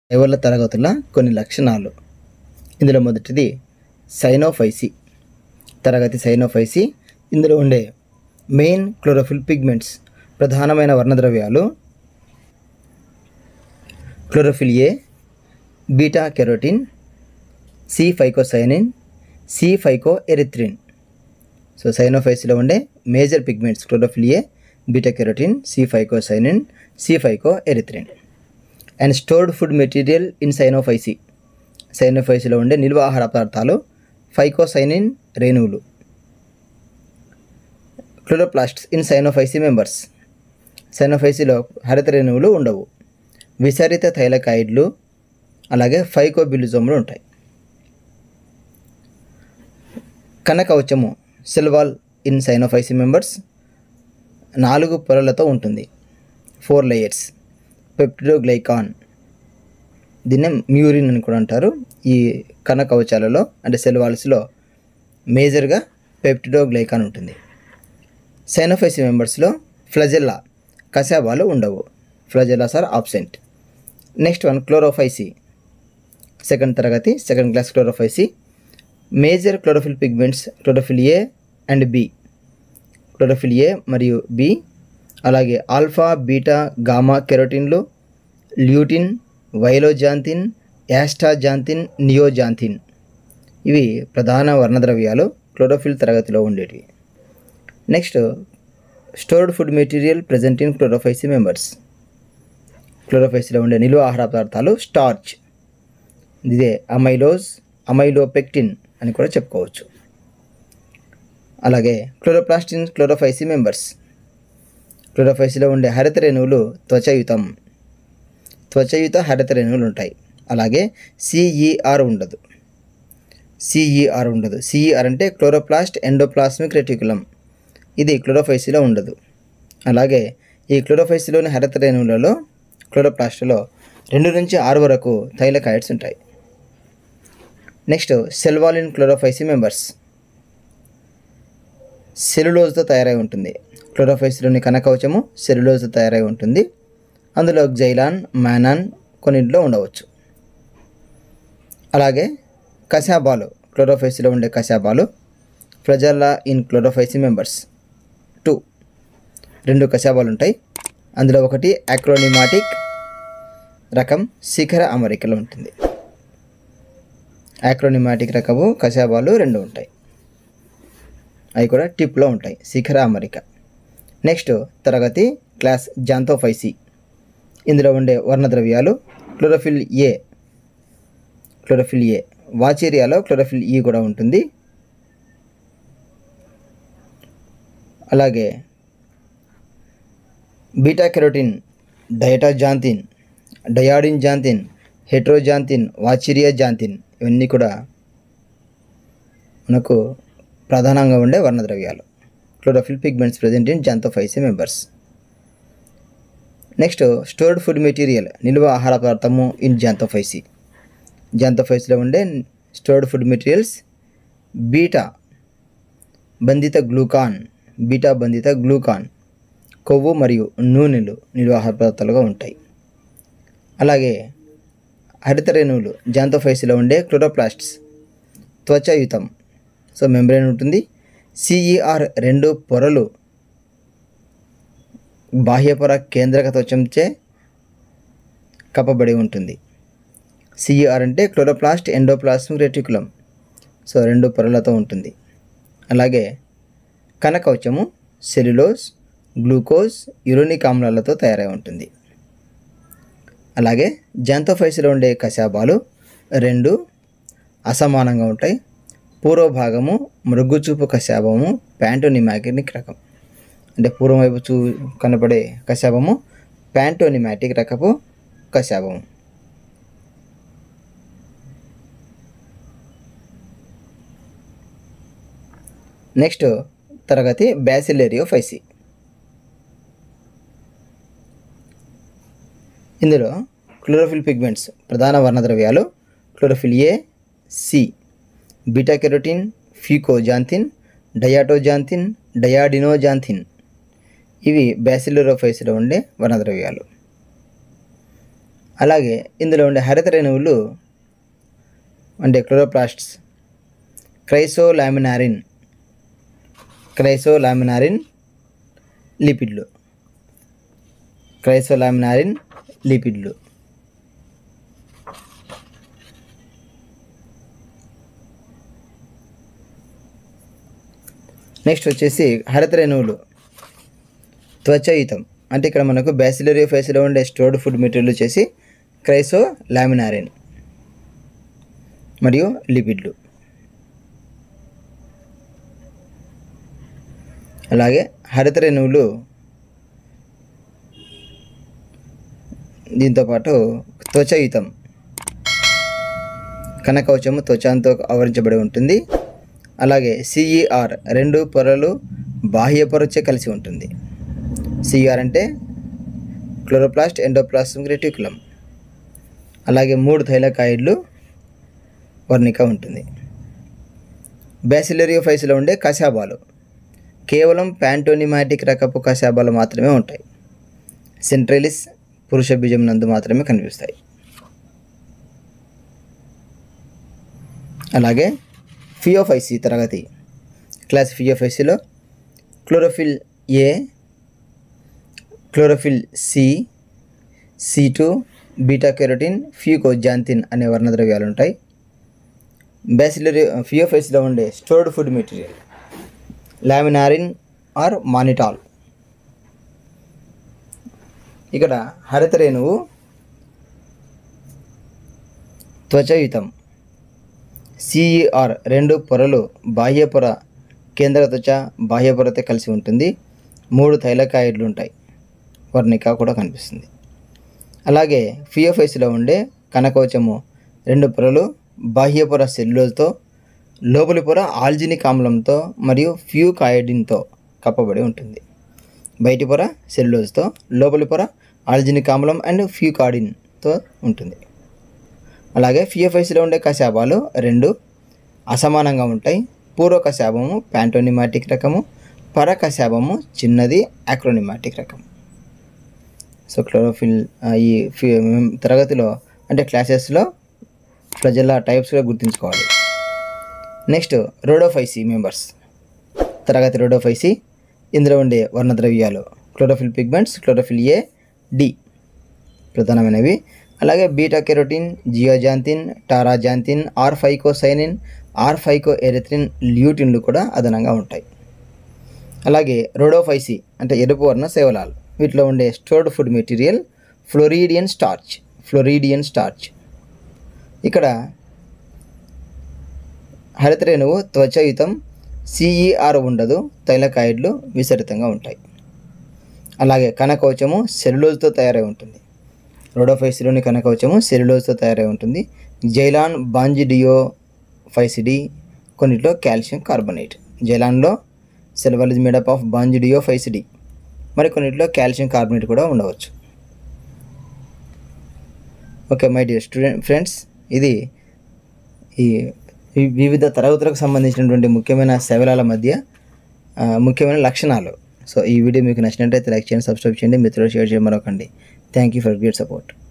ఐవర్ల తరగతుల కొన్ని లక్షణాలు ఇందులో మొదటిది సైనోఫైసి తరగతి సైనోఫైసి ఇందులో ఉండే మెయిన్ క్లోరోఫిల్ పిగ్మెంట్స్ ప్రధానమైన వర్ణద్రవ్యాలు chlorophyll A beta carotene C phycocyanin C phycoerythrin so సైనోఫైసిలో ఉండే major pigments chlorophyll A beta carotene C phycocyanin C phycoerythrin and stored food material in Cyanophyceae సైనోఫైసిలో ఉండే నిల్వ ఆహార పదార్థాలు ఫైకోసైనిన్ రేణువులు క్లోరోప్లాస్ట్స్ ఇన్ సైనోఫైసి మెంబర్స్ సైనోఫైసిలో హరిత రేణువులు ఉండవు విసరిత థైలకాయిడ్లు అలాగే ఫైకోబిలిజోములు ఉంటాయి కనకవచము సెల్వాల్ ఇన్ సైనోఫైసి మెంబర్స్ నాలుగు పొరలతో ఉంటుంది ఫోర్ లేయర్స్ పెప్టిడోగ్లైకాన్ దీన్నే మ్యూరిన్ అని కూడా అంటారు ఈ కణ కవచాలలో అంటే సెల్ వాల్స్లో మేజర్గా పెప్టిడోగ్లైకాన్ ఉంటుంది సైనోఫైసి మెంబర్స్లో ఫ్లజెల్లా కశాబాలు ఉండవు flagellas are absent next one Chlorophyceae second తరగతి second class Chlorophyceae major chlorophyll pigments chlorophyll A and B chlorophyll A మరియు బి అలాగే ఆల్ఫా బీటా గామా కెరోటిన్లు ల్యూటిన్ వైలోజాంతిన్ యాస్టాజాంతిన్ నియోజాంతిన్ ఇవి ప్రధాన వర్ణద్రవ్యాలు క్లోరోఫిల్ తరగతిలో ఉండేటివి next stored food material present in Chlorophyceae members క్లోరోఫైసిలో ఉండే నిలువ ఆహార పదార్థాలు స్టార్చ్ ఇదే అమైలోజ్ అమైలోపెక్టిన్ అని కూడా చెప్పుకోవచ్చు అలాగే క్లోరోప్లాస్టిన్ క్లోరోఫైసి మెంబర్స్ క్లోరోఫైసిలో ఉండే హరిత రేణువులు త్వచయుతం త్వచయుత హరిత రేణువులు ఉంటాయి అలాగే సిఈఆర్ ఉండదు సిఈఆర్ ఉండదు సిఈఆర్ అంటే క్లోరోప్లాస్ట్ ఎండోప్లాస్మిక్ రెటికులం ఇది క్లోరోఫైసిలో ఉండదు అలాగే ఈ క్లోరోఫైసిలోని హరిత రేణువులలో క్లోరోప్లాస్ట్లో రెండు నుంచి ఆరు వరకు థైలకాయిడ్స్ ఉంటాయి నెక్స్ట్ సెల్వాలిన్ క్లోరోఫైసి మెంబర్స్ సెల్యులోజ్తో తయారై ఉంటుంది క్లోరోఫైసిలోని కనకవచము సెల్యులోజ్తో తయారై ఉంటుంది అందులో జైలాన్ మ్యానాన్ కొన్నింటిలో ఉండవచ్చు అలాగే కశాబాలు క్లోరోఫైసిలో ఉండే కశాబాలు flagella in Chlorophyceae members two రెండు కశాబాలు ఉంటాయి అందులో ఒకటి అక్రోనిమాటిక్ రకం శిఖర అమరికలో ఉంటుంది యాక్రోనిమాటిక్ రకము కశాబాలు రెండు ఉంటాయి అవి కూడా టిప్లో ఉంటాయి శిఖర అమరిక నెక్స్ట్ తరగతి క్లాస్ జాంతోఫైసి ఇందులో ఉండే వర్ణద్రవ్యాలు క్లోరోఫిల్ ఏ క్లోరోఫిల్ ఏ వాచేరియాలో క్లోరోఫిల్ ఈ కూడా ఉంటుంది అలాగే beta carotene diatoxanthin diadinoxanthin heteroxanthin vaucheriaxanthin ఇవన్నీ కూడా మనకు ప్రధానంగా ఉండే వర్ణద్రవ్యాలు chlorophyll pigments present in Xanthophyceae members next stored food material నిల్వ ఆహార పదార్థము ఇన్ జాంతోఫైసి జాంతోఫైసిలో ఉండే స్టోర్డ్ ఫుడ్ మెటీరియల్స్ బీటా బంధిత గ్లూకాన్ బీటా బంధిత గ్లూకాన్ కొవ్వు మరియు నూనెలు నిల్వ ఆహార పదార్థాలుగా ఉంటాయి అలాగే హరిత రేణువులు జాంతోఫైసిలో ఉండే క్లోరోప్లాస్ట్స్ త్వచయుతం సో మెంబ్రెయిన్ ఉంటుంది సిఈఆర్ రెండు పొరలు బాహ్యపొర కేంద్రక త్వచంచే కప్పబడి ఉంటుంది సిఈఆర్ అంటే క్లోరోప్లాస్ట్ ఎండోప్లాస్మిక్ రెటికులం సో రెండు పొరలతో ఉంటుంది అలాగే కనకవచము సెల్యులోజ్ గ్లూకోజ్ యురోనిక్ ఆమ్లాలతో తయారై ఉంటుంది అలాగే జాంతోఫైసిలో ఉండే కశాబాలు రెండు అసమానంగా ఉంటాయి పూర్వ భాగము మృగ్గుచూపు కశాబము ప్యాంటోనిమాటిక్ రకం అంటే పూర్వం వైపు చూ కనపడే కశాబము ప్యాంటోనిమాటిక్ రకపు కశాబము నెక్స్ట్ తరగతి బ్యాసిలేరియోఫైసి ఇందులో క్లోరోఫిల్ పిగ్మెంట్స్ ప్రధాన వర్ణద్రవ్యాలు chlorophyll A C beta carotene fucoxanthin diatoxanthin diadinoxanthin ఇవి బ్యాసిలోరోఫైస్లో ఉండే వర్ణద్రవ్యాలు అలాగే ఇందులో ఉండే హరిత రేణువులు అంటే క్లోరోప్లాస్ట్స్ క్రైసోలామినారిన్ క్రైసోలామినారిన్ లిపిడ్లు క్రైసోలామినారిన్ లిపిడ్లు నెక్స్ట్ వచ్చేసి హరిత రేణువులు త్వచయుతం అంటే ఇక్కడ మనకు బ్యాసిలరీ ఫేస్లో ఉండే స్టోర్డ్ ఫుడ్ మెటీరియల్ వచ్చేసి క్రైసో లామినారిన్ మరియు లిపిడ్లు అలాగే హరిత రేణువులు దీంతోపాటు త్వచయుతం కనకవచము త్వచంతో ఆవరించబడి ఉంటుంది అలాగే సిఈఆర్ రెండు పొరలు బాహ్య పొరచే కలిసి ఉంటుంది సిఆర్ అంటే క్లోరోప్లాస్ట్ ఎండోప్లాస్మిక్ రెటికులం అలాగే మూడు థైలకాయిడ్లు వర్ణిక ఉంటుంది బ్యాసిలరియోఫైస్లో ఉండే కశాబాలు కేవలం ప్యాంటోనిమాటిక్ రకపు కశాబాలు మాత్రమే ఉంటాయి సెంట్రలిస్ పురుష బీజం నందు మాత్రమే కనిపిస్తాయి అలాగే ఫియోఫైసి తరగతి క్లాస్ ఫియోఫైసిలో chlorophyll A chlorophyll C C two beta carotene fucoxanthin అనే వర్ణద్రవ్యాలు ఉంటాయి బ్యాసిలరీ ఫియోఫైస్లో ఉండే stored food material laminarin or mannitol ఇక్కడ హరిత రేణువు త్వచయుతం సిఈఆర్ రెండు పొరలు బాహ్య పొర కేంద్ర త్వచ బాహ్య పొరతో కలిసి ఉంటుంది మూడు థైలకాయిడ్లు ఉంటాయి వర్ణిక కూడా కనిపిస్తుంది అలాగే ఫియోఫేస్లో ఉండే కనకవచము రెండు పొరలు బాహ్య పొర సెల్యులోజ్తో లోపలి పొర ఆల్జినిక్ ఆమ్లంతో మరియు ఫ్యూకాయిడిన్తో కప్పబడి ఉంటుంది బయటి పొర సెల్యులోజ్తో లోపలి పొర ఆల్జినిక్ ఆమ్లం అండ్ ఫ్యూకాడిన్తో ఉంటుంది అలాగే ఫియోఫైస్లో ఉండే కశాబాలు రెండు అసమానంగా ఉంటాయి పూర్వ కశాబము ప్యాంటోనిమాటిక్ రకము పర కశాబము చిన్నది అక్రోనిమాటిక్ రకం సో క్లోరోఫిల్ ఆ, ఈ ఫి తరగతిలో అంటే క్లాసెస్లో ఫ్లజెల్లా టైప్స్గా గుర్తుంచుకోవాలి నెక్స్ట్ రోడోఫైసి మెంబర్స్ తరగతి రోడోఫైసి ఇందులో ఉండే వర్ణద్రవ్యాలు chlorophyll pigments chlorophyll A D ప్రధానమైనవి అలాగే beta carotene zeaxanthin taraxanthin R phycocyanin R phycoerythrin ల్యూటిన్లు కూడా అదనంగా ఉంటాయి అలాగే రోడోఫైసి అంటే ఎరుపు వర్ణ సేవలాలు వీటిలో ఉండే stored food material floridean starch floridean starch ఇక్కడ హరితరేణువు త్వచయుతం సిఈఆర్ ఉండదు తైలకాయిడ్లు విసరితంగా ఉంటాయి అలాగే కనకవచము సెల్యులోజ్తో తయారై ఉంటుంది రోడోఫైసిలోని కనకవచము సెల్యులోజ్తో తయారై ఉంటుంది జైలాన్ బాంజిడియో ఫైసిడి కొన్నిట్లో కాల్షియం కార్బోనేట్ జైలాన్లో cell wall is made up of Bangiophycidae మరి కొన్నిట్లో కాల్షియం కార్బోనేట్ కూడా ఉండవచ్చు okay my dear student friends ఇది ఈ ఈ వివిధ తరగతులకు సంబంధించినటువంటి ముఖ్యమైన శైవలాల మధ్య ఆ, ముఖ్యమైన లక్షణాలు సో ఈ వీడియో మీకు నచ్చినట్టయితే లైక్ చేయండి సబ్స్క్రైబ్ చేయండి మిత్రులు షేర్ చేయమరొకండి thank you for great support